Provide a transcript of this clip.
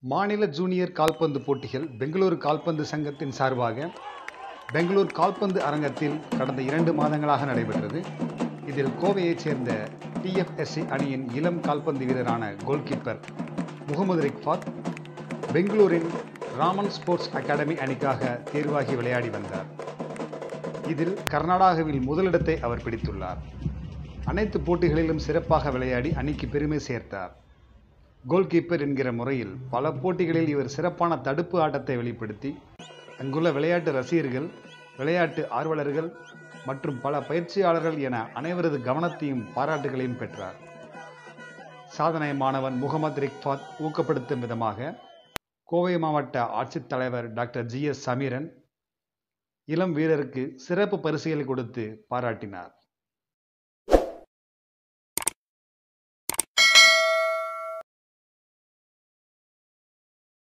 மாநில ஜூனியர் கால்பந்து போட்டிகள் பெங்களூரு கால்பந்து சங்கத்தின் சார்பாக பெங்களூர் கால்பந்து அரங்கத்தில் கடந்த இரண்டு மாதங்களாக நடைபெற்றது இதில் கோவையைச் சேர்ந்த டிஎஃப்எஸ்சி அணியின் இளம் கால்பந்து வீரரான கோல்கீப்பர் முகமது ரிக்ஃபாத் பெங்களூரின் ராமன் ஸ்போர்ட்ஸ் அகாடமி அணிக்காக தேர்வாகி விளையாடி வந்தார் இதில் கர்நாடகாவில் முதலிடத்தை அவர் பிடித்துள்ளார் அனைத்து போட்டிகளிலும் சிறப்பாக விளையாடி அணிக்கு பெருமை சேர்த்தார் கோல்கீப்பர் என்கிற முறையில் பல போட்டிகளில் இவர் சிறப்பான தடுப்பு ஆட்டத்தை வெளிப்படுத்தி அங்குள்ள விளையாட்டு ரசிகர்கள் விளையாட்டு ஆர்வலர்கள் மற்றும் பல பயிற்சியாளர்கள் என அனைவரது கவனத்தையும் பாராட்டுகளையும் பெற்றார் சாதனை மாணவன் முகமது ரிக்ஃபாத் ஊக்கப்படுத்தும் விதமாக கோவை மாவட்ட ஆட்சித்தலைவர் டாக்டர் ஜி எஸ் சமீரன் இளம் வீரருக்கு சிறப்பு பரிசுகளை கொடுத்து பாராட்டினார்